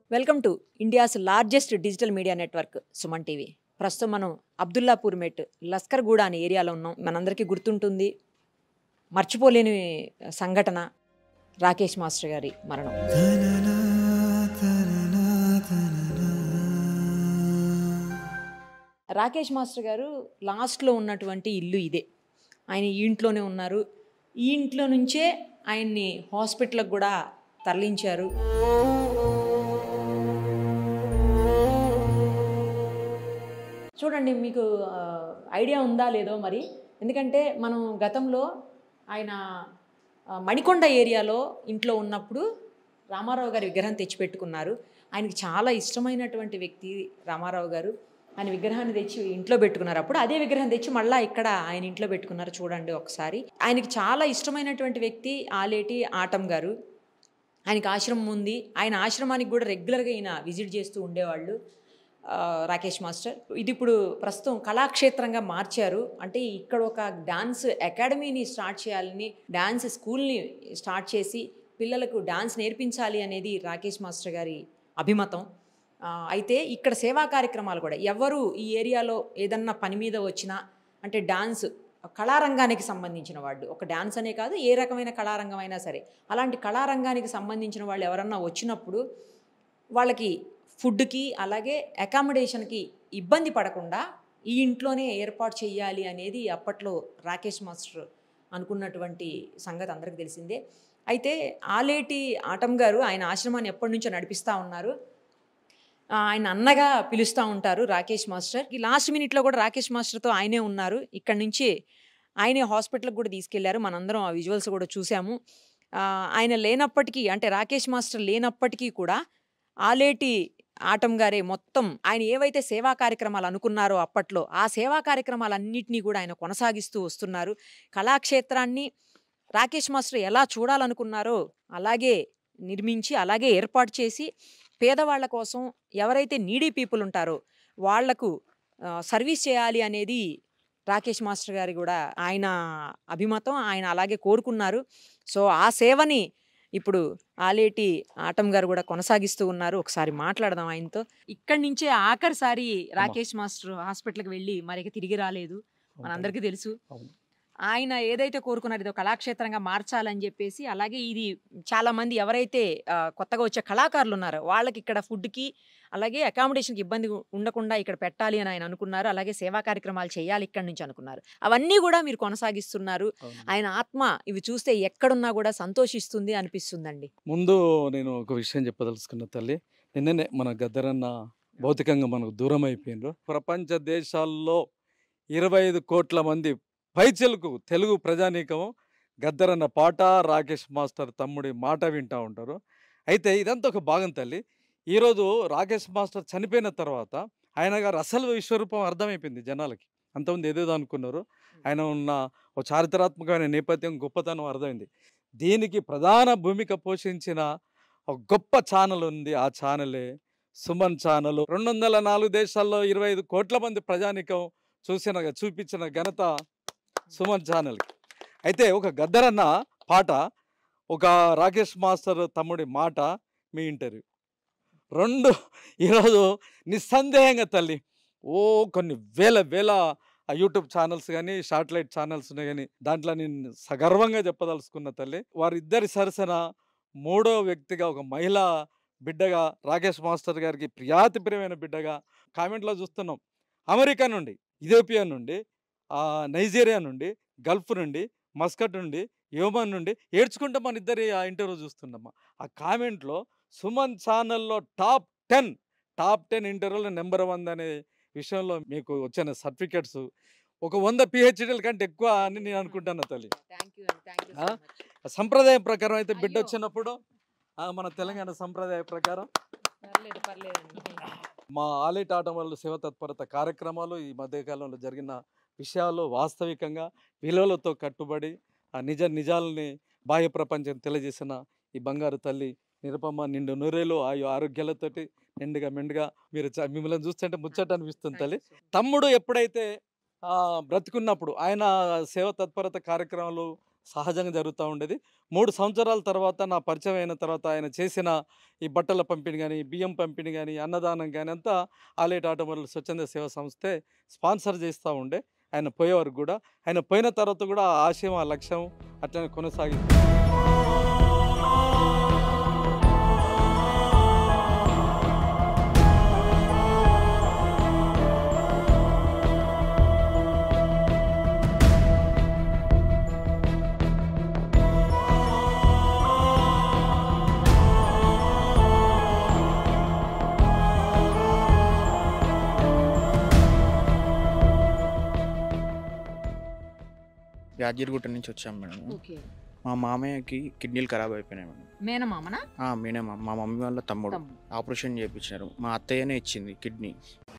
Welcome to India's largest digital media network Suman TV ప్రస్తుతం మనం అబ్దుల్లాపూర్ మెట్ లస్కర్గూడ అనే ఏరియాలో ఉన్నాం మనందరికీ గుర్తుంటుంది మర్చిపోలేని సంఘటన రాకేష్ మాస్టర్ గారి మరణం రాకేష్ మాస్టర్ గారు లాస్ట్లో ఉన్నటువంటి ఇల్లు ఇదే ఆయన ఈ ఇంట్లోనే ఉన్నారు ఈ ఇంట్లో నుంచే ఆయన్ని హాస్పిటల్కి కూడా తరలించారు చూడండి మీకు ఆ, ఐడియా ఉందా లేదో మరి ఎందుకంటే మనం గతంలో ఆయన ఆ, మణికొండ ఏరియాలో ఇంట్లో ఉన్నప్పుడు రామారావు గారి విగ్రహం తెచ్చిపెట్టుకున్నారు ఆయనకి చాలా ఇష్టమైనటువంటి వ్యక్తి రామారావు గారు ఆయన విగ్రహాన్ని తెచ్చి ఇంట్లో పెట్టుకున్నారు అప్పుడు అదే విగ్రహం తెచ్చి మళ్ళీ ఇక్కడ ఆయన ఇంట్లో పెట్టుకున్నారు చూడండి ఒకసారి ఆయనకి చాలా ఇష్టమైనటువంటి వ్యక్తి ఆలేటి ఆటం గారు ఆయనకి ఆశ్రమం ఉంది ఆయన ఆశ్రమానికి కూడా రెగ్యులర్గా ఈయన విజిట్ చేస్తూ ఉండేవాళ్ళు ఆ, రాకేష్ మాస్టర్ ఇది ఇప్పుడు ప్రస్తుతం కళాక్షేత్రంగా మార్చారు అంటే ఇక్కడ ఒక డాన్స్ అకాడమీని స్టార్ట్ చేయాలని డాన్స్ స్కూల్ని స్టార్ట్ చేసి పిల్లలకు డాన్స్ నేర్పించాలి అనేది రాకేష్ మాస్టర్ గారి అభిమతం ఆ, అయితే ఇక్కడ సేవా కార్యక్రమాలు కూడా ఎవరు ఈ ఏరియాలో ఏదన్నా పని మీద వచ్చినా అంటే డాన్స్ కళారంగానికి సంబంధించిన వాళ్ళు ఒక డాన్స్ అనే కాదు ఏ రకమైన కళారంగం అయినా సరే అలాంటి కళారంగానికి సంబంధించిన వాళ్ళు ఎవరన్నా వచ్చినప్పుడు వాళ్ళకి ఫుడ్కి అలాగే అకామిడేషన్కి ఇబ్బంది పడకుండా ఈ ఇంట్లోనే ఏర్పాటు చేయాలి అనేది అప్పట్లో రాకేష్ మాస్టర్ అనుకున్నటువంటి సంగతి అందరికీ తెలిసిందే అయితే ఆలేటి ఆటం గారు ఆయన ఆశ్రమాన్ని ఎప్పటి నుంచో నడిపిస్తూ ఉన్నారు ఆ, ఆయన అన్నగా పిలుస్తూ ఉంటారు రాకేష్ మాస్టర్ ఈ లాస్ట్ మినిట్లో కూడా రాకేష్ మాస్టర్తో ఆయనే ఉన్నారు ఇక్కడ నుంచి ఆయనే హాస్పిటల్కి కూడా తీసుకెళ్లారు మనందరం ఆ విజువల్స్ కూడా చూసాము ఆ, ఆయన లేనప్పటికీ అంటే రాకేష్ మాస్టర్ లేనప్పటికీ కూడా ఆలేటి ఆటం గారే మొత్తం ఆయన ఏవైతే సేవా కార్యక్రమాలు అనుకున్నారో అప్పట్లో ఆ సేవా కార్యక్రమాలన్నింటినీ కూడా ఆయన కొనసాగిస్తూ వస్తున్నారు కళాక్షేత్రాన్ని రాకేష్ మాస్టర్ ఎలా చూడాలనుకున్నారో అలాగే నిర్మించి అలాగే ఏర్పాటు చేసి పేదవాళ్ళ కోసం ఎవరైతే నీడీ పీపుల్ ఉంటారో వాళ్లకు ఆ, సర్వీస్ చేయాలి అనేది రాకేష్ మాస్టర్ గారి కూడా ఆయన అభిమతం ఆయన అలాగే కోరుకున్నారు సో ఆ సేవని ఇప్పుడు ఆలేటి ఆటం గారు కూడా కొనసాగిస్తూ ఉన్నారు ఒకసారి మాట్లాడదాం ఆయనతో ఇక్కడి నుంచే ఆఖరిసారి రాకేష్ మాస్టర్ హాస్పిటల్కి వెళ్ళి మరికి తిరిగి రాలేదు మనందరికీ తెలుసు అవును. ఆయన ఏదైతే కోరుకున్నారో ఇది ఒక కళాక్షేత్రంగా మార్చాలని చెప్పేసి అలాగే ఇది చాలా మంది ఎవరైతే ఆ, కొత్తగా వచ్చే కళాకారులు ఉన్నారో వాళ్ళకి ఇక్కడ ఫుడ్కి అలాగే అకామిడేషన్కి ఇబ్బంది ఉ- ఉండకుండా ఇక్కడ పెట్టాలి అని ఆయన అనుకున్నారు అలాగే సేవా కార్యక్రమాలు చేయాలి ఇక్కడ నుంచి అనుకున్నారు అవన్నీ కూడా మీరు కొనసాగిస్తున్నారు అవును. ఆయన ఆత్మ ఇవి చూస్తే ఎక్కడున్నా కూడా సంతోషిస్తుంది అనిపిస్తుందండి ముందు నేను ఒక విషయం చెప్పదలుచుకున్న తల్లి నిన్ననే మన గద్దరన్న భౌతికంగా మనకు దూరం అయిపోయినారు ప్రపంచ దేశాల్లో ఇరవై ఐదు కోట్ల మంది పైచెలకు తెలుగు ప్రజానీకం గద్దరన్న పాట రాకేష్ మాస్టర్ తమ్ముడి మాట వింటూ ఉంటారు అయితే ఇదంతా ఒక భాగం తల్లి ఈరోజు రాకేష్ మాస్టర్ చనిపోయిన తర్వాత ఆయన గారు అసలు విశ్వరూపం అర్థమైపోయింది జనాలకి అంతమంది ఏదేదో అనుకున్నారు ఆయన ఉన్న ఒక చారిత్రాత్మకమైన నేపథ్యం గొప్పతనం అర్థమైంది దీనికి ప్రధాన భూమిక పోషించిన ఒక గొప్ప ఛానల్ ఉంది ఆ ఛానలే సుమన్ ఛానల్ రెండు వందల నాలుగు దేశాల్లో ఇరవై ఐదు కోట్ల మంది ప్రజానికం చూసిన చూపించిన ఘనత సుమన్ ఛానల్కి అయితే ఒక గద్దరన్న పాట ఒక రాకేష్ మాస్టర్ తమ్ముడి మాట మీ ఇంటర్వ్యూ రెండు ఈరోజు నిస్సందేహంగా తల్లి ఓ కొన్ని వేల వేల ఆ యూట్యూబ్ ఛానల్స్ కానీ శాటిలైట్ ఛానల్స్ ఉన్నాయి కానీ దాంట్లో నేను సగర్వంగా చెప్పదలుచుకున్న తల్లి వారిద్దరి సరసన మూడో వ్యక్తిగా ఒక మహిళ బిడ్డగా రాకేష్ మాస్టర్ గారికి ప్రియాతి ప్రియమైన బిడ్డగా కామెంట్లో చూస్తున్నాం అమెరికా నుండి ఇథియోపియా నుండి ఆ, నైజీరియా నుండి గల్ఫ్ నుండి మస్కట్ నుండి యోమన్ నుండి ఏడ్చుకుంటే మన ఇద్దరి ఆ ఇంటర్వ్యూ చూస్తున్నామా ఆ కామెంట్లో సుమన్ ఛానల్లో టాప్ టెన్ టాప్ టెన్ ఇంటర్వ్యూలో నెంబర్ వన్ అనే విషయంలో మీకు వచ్చిన సర్టిఫికెట్స్ ఒక వంద పిహెచ్డీల కంటే ఎక్కువ అని నేను అనుకుంటాను తల్లి ఆ? ఆ సంప్రదాయం ప్రకారం అయితే బిడ్డ అయ్యో. వచ్చినప్పుడు ఆ, మన తెలంగాణ సంప్రదాయ ప్రకారం పర్లేదు పర్లేదండి మా ఆలేట్ ఆటం వల్ల సేవ తత్పరత కార్యక్రమాలు ఈ మధ్యకాలంలో జరిగిన విషయాలు వాస్తవికంగా విలువలతో కట్టుబడి ఆ నిజ నిజాలని బాహ్య ప్రపంచం తెలియజేసిన ఈ బంగారు తల్లి నిరుపమ్మ నిండు నూరేలు ఆయు ఆరోగ్యాలతోటి నిండుగా మెండుగా మీరు చ- మిమ్మల్ని చూస్తుంటే ముచ్చట అనిపిస్తుంది తల్లి తమ్ముడు ఎప్పుడైతే ఆ, బ్రతికున్నప్పుడు ఆయన సేవ తత్పరత కార్యక్రమాలు సహజంగా జరుగుతూ ఉండేది మూడు సంవత్సరాల తర్వాత నా పరిచయం అయిన తర్వాత ఆయన చేసిన ఈ బట్టల పంపిణీ కానీ బియ్యం పంపిణీ కానీ అన్నదానం కానీ అంతా ఆలేట్ ఆటోమొబైల్ స్వచ్ఛంద సేవా సంస్థే స్పాన్సర్ చేస్తూ ఉండే ఆయన పోయేవారు కూడా ఆయన పోయిన తర్వాత కూడా ఆ ఆశయం ఆ లక్ష్యం అట్లనే కొనసాగింది యాదగిరిగుట్ట నుంచి వచ్చాం మేడం ఓకే మా మామయ్యకి కిడ్నీలు ఖరాబ్ అయిపోయినాయి మేడం మేనమామనా ఆ, మీనే మా మా మమ్మీ వాళ్ళ తమ్ముడు తమ్ముడు. ఆపరేషన్ చేయించినారు మా అత్తయ్యనే ఇచ్చింది కిడ్నీ